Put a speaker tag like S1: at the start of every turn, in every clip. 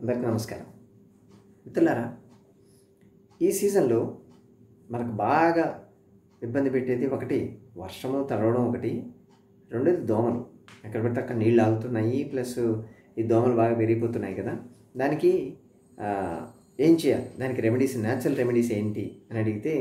S1: అందరికీ నమస్కారం మిత్రులారా ఈ సీజన్లో మనకు బాగా ఇబ్బంది పెట్టేది ఒకటి వర్షము తడవడం ఒకటి రెండోది దోమలు ఎక్కడ పడితే అక్కడ నీళ్ళు ఆగుతున్నాయి ప్లస్ ఈ దోమలు బాగా పెరిగిపోతున్నాయి కదా దానికి ఆ, ఏం చేయాలి దానికి రెమెడీస్ న్యాచురల్ రెమెడీస్ ఏంటి అని అడిగితే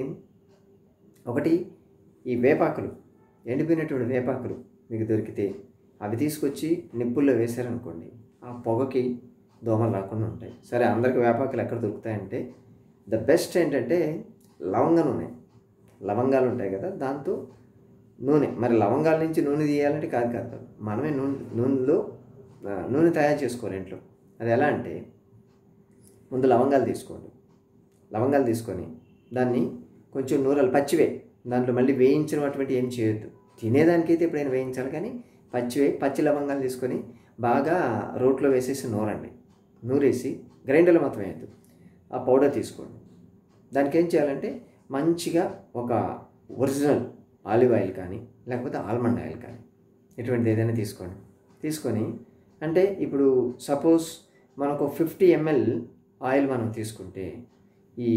S1: ఒకటి ఈ వేపాకులు ఎండిపోయినటువంటి వేపాకులు మీకు దొరికితే అవి తీసుకొచ్చి నిప్పుల్లో వేశారనుకోండి ఆ పొగకి దోమలు రాకుండా ఉంటాయి సరే అందరికి వేపాకులు ఎక్కడ దొరుకుతాయంటే ద బెస్ట్ ఏంటంటే లవంగ నూనె లవంగాలు ఉంటాయి కదా దాంతో నూనె మరి లవంగాల నుంచి నూనె తీయాలంటే కాదు కాదు కాదు మనమే నూనె నూనెలో ఆ, నూనె తయారు చేసుకోవాలి ఇంట్లో అది ఎలా అంటే ముందు లవంగాలు తీసుకోండి లవంగాలు తీసుకొని దాన్ని కొంచెం నూరలు పచ్చివే దాంట్లో మళ్ళీ వేయించినటువంటి ఏం చేయొద్దు తినేదానికైతే ఎప్పుడైనా వేయించాలి కానీ పచ్చివే పచ్చి లవంగాలు తీసుకొని బాగా రోట్లో వేసేసి నూరండి నూరేసి గ్రైండర్లో మాత్రం వేయద్దు ఆ పౌడర్ తీసుకోండి దానికి ఏం చేయాలంటే మంచిగా ఒక ఒరిజినల్ ఆలివ్ ఆయిల్ కానీ లేకపోతే ఆల్మండ్ ఆయిల్ కానీ ఇటువంటిది ఏదైనా తీసుకోండి తీసుకొని అంటే ఇప్పుడు సపోజ్ మనకు ఫిఫ్టీ ఎంఎల్ ఆయిల్ మనం తీసుకుంటే ఈ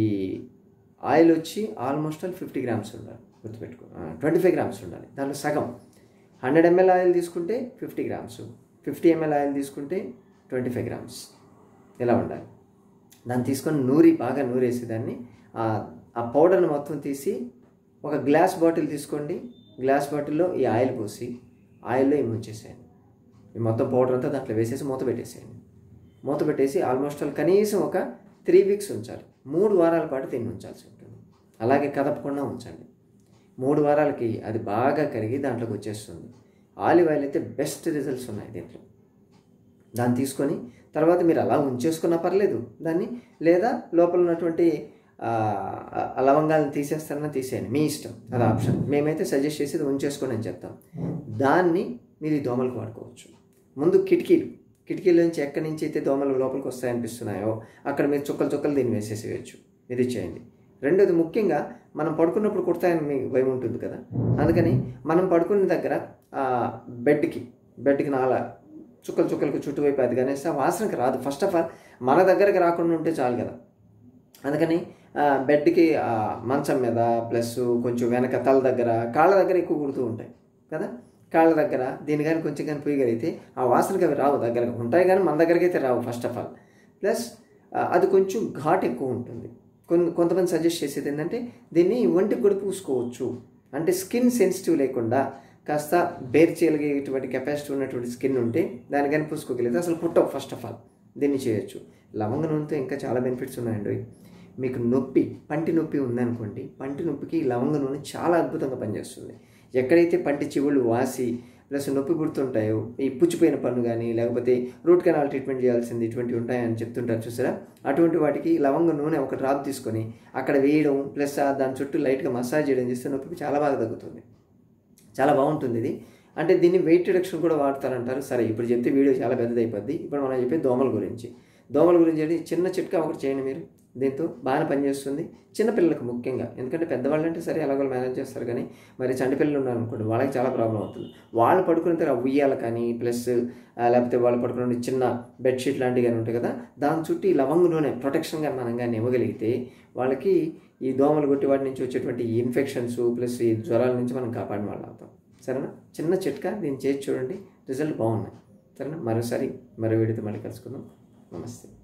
S1: ఆయిల్ వచ్చి ఆల్మోస్ట్ ఆల్ ఫిఫ్టీ గ్రామ్స్ ఉండాలి గుర్తుపెట్టుకో ట్వంటీ ఫైవ్ గ్రామ్స్ ఉండాలి దాంట్లో సగం హండ్రెడ్ ఎంఎల్ ఆయిల్ తీసుకుంటే fifty grams fifty ML oil తీసుకుంటే ట్వంటీ ఫైవ్ గ్రామ్స్ ఇలా ఉండాలి దాన్ని తీసుకొని నూరి బాగా నూరేసి దాన్ని ఆ- ఆ పౌడర్ని మొత్తం తీసి ఒక గ్లాస్ బాటిల్ తీసుకోండి గ్లాస్ బాటిల్లో ఈ ఆయిల్ పోసి ఆయిల్లో ఇవి ఉంచేసేయండి ఈ మొత్తం పౌడర్ అంతా దాంట్లో వేసేసి మూత పెట్టేసేయండి మూత పెట్టేసి ఆల్మోస్ట్ ఆల్ కనీసం ఒక త్రీ వీక్స్ ఉంచాలి మూడు వారాల పాటు దీన్ని ఉంచాల్సి ఉంటుంది అలాగే కదపకుండా ఉంచండి మూడు వారాలకి అది బాగా కరిగి దాంట్లోకి వచ్చేస్తుంది ఆలివ్ ఆయిల్ అయితే బెస్ట్ రిజల్ట్స్ ఉన్నాయి దీంట్లో దాన్ని తీసుకొని తర్వాత మీరు అలా ఉంచేసుకున్నా పర్లేదు దాన్ని లేదా లోపల ఉన్నటువంటి ఆ, ఆ లవంగాలను తీసేస్తారన్నా తీసేయండి మీ ఇష్టం అది ఆప్షన్ మేమైతే సజెస్ట్ చేసేది ఉంచేసుకొని అని చెప్తాం దాన్ని మీరు ఈ దోమలకు వాడుకోవచ్చు ముందు కిటికీలు కిటికీల నుంచి ఎక్కడి నుంచి అయితే దోమలు లోపలికి వస్తాయనిపిస్తున్నాయో అక్కడ మీరు చుక్కలు చుక్కలు దీన్ని వేసేసి వేయచ్చు ఇది చేయండి రెండోది ముఖ్యంగా మనం పడుకున్నప్పుడు కుడతాయని మీకు భయం ఉంటుంది కదా అందుకని మనం పడుకున్న దగ్గర ఆ, బెడ్కి బెడ్కి నాల చుక్కలు చుక్కలకు చుట్టువైపు అది కనేస్తే ఆ వాసనకి రాదు ఫస్ట్ ఆఫ్ ఆల్ మన దగ్గరకు రాకుండా ఉంటే చాలు కదా అందుకని ఆ, బెడ్కి ఆ, మంచం మీద ప్లస్ కొంచెం వెనక తల దగ్గర కాళ్ళ దగ్గర ఎక్కువ కుడుతూ ఉంటాయి కదా కాళ్ళ దగ్గర దీని కానీ కొంచెం కానీ పోయగలిగితే ఆ వాసనకి అవి రావు దగ్గర ఉంటాయి కానీ మన దగ్గరికి అయితే రావు ఫస్ట్ ఆఫ్ ఆల్ ప్లస్ ఆ, అది కొంచెం ఘాట్ ఎక్కువ ఉంటుంది కొన్ని కొంతమంది సజెస్ట్ చేసేది ఏంటంటే దీన్ని ఒంటికి కూడా పూసుకోవచ్చు అంటే స్కిన్ సెన్సిటివ్ లేకుండా కాస్త బేర్ చేయగలిగేటువంటి కెపాసిటీ ఉన్నటువంటి స్కిన్ ఉంటే దాని కానీ పూసుకోగలిగితే అసలు పుట్టవు ఫస్ట్ ఆఫ్ ఆల్ దీన్ని చేయొచ్చు లవంగ నూనెతో ఇంకా చాలా బెనిఫిట్స్ ఉన్నాయండి మీకు నొప్పి పంటి నొప్పి ఉందనుకోండి పంటి నొప్పికి ఈ లవంగ నూనె చాలా అద్భుతంగా పనిచేస్తుంది ఎక్కడైతే పంటి చివుళ్ళు వాసి ప్లస్ నొప్పి పుడుతుంటాయో ఈ పుచ్చిపోయిన పన్ను కానీ లేకపోతే రూట్ కెనాల్ ట్రీట్మెంట్ చేయాల్సింది ఇటువంటివి ఉంటాయని చెప్తుంటారు చూసారా అటువంటి వాటికి లవంగ నూనె ఒక డ్రాప్ తీసుకొని అక్కడ వేయడం ప్లస్ ఆ దాని చుట్టూ లైట్గా మసాజ్ చేయడం చేస్తే నొప్పి చాలా బాగా తగ్గుతుంది చాలా బాగుంటుంది ఇది అంటే దీన్ని వెయిట్ రిడక్షన్ కూడా వాడతారంటారు సరే ఇప్పుడు చెప్తే వీడియో చాలా పెద్దది అయిపోద్ది ఇప్పుడు మనం చెప్పే దోమల గురించి దోమల గురించి అంటే చిన్న చిట్కా ఒకటి చేయండి మీరు దీంతో బాగానే పనిచేస్తుంది చిన్నపిల్లలకు ముఖ్యంగా ఎందుకంటే పెద్దవాళ్ళు అంటే సరే ఎలాగో మేనేజ్ చేస్తారు కానీ మరి చంటి పిల్లలు ఉన్నారు అనుకోండి వాళ్ళకి చాలా ప్రాబ్లం అవుతుంది వాళ్ళు పడుకున్న తర్వాత ఉయ్యాల కానీ ప్లస్ లేకపోతే వాళ్ళు పడుకున్న చిన్న బెడ్షీట్ లాంటివి కానీ ఉంటాయి కదా దాని చుట్టూ ఈ లవంగ నూనె ప్రొటెక్షన్గా మనం కానీ ఇవ్వగలిగితే వాళ్ళకి ఈ దోమలు కొట్టి వాటి నుంచి వచ్చేటువంటి ఇన్ఫెక్షన్స్ ప్లస్ ఈ జ్వరాల నుంచి మనం కాపాడిన వాళ్ళు అవుతాం సరేనా చిన్న చిట్కా దీన్ని చేసి చూడండి రిజల్ట్ బాగున్నాయి సరేనా మరోసారి మరో వీడియోతో మళ్ళీ కలుసుకుందాం నమస్తే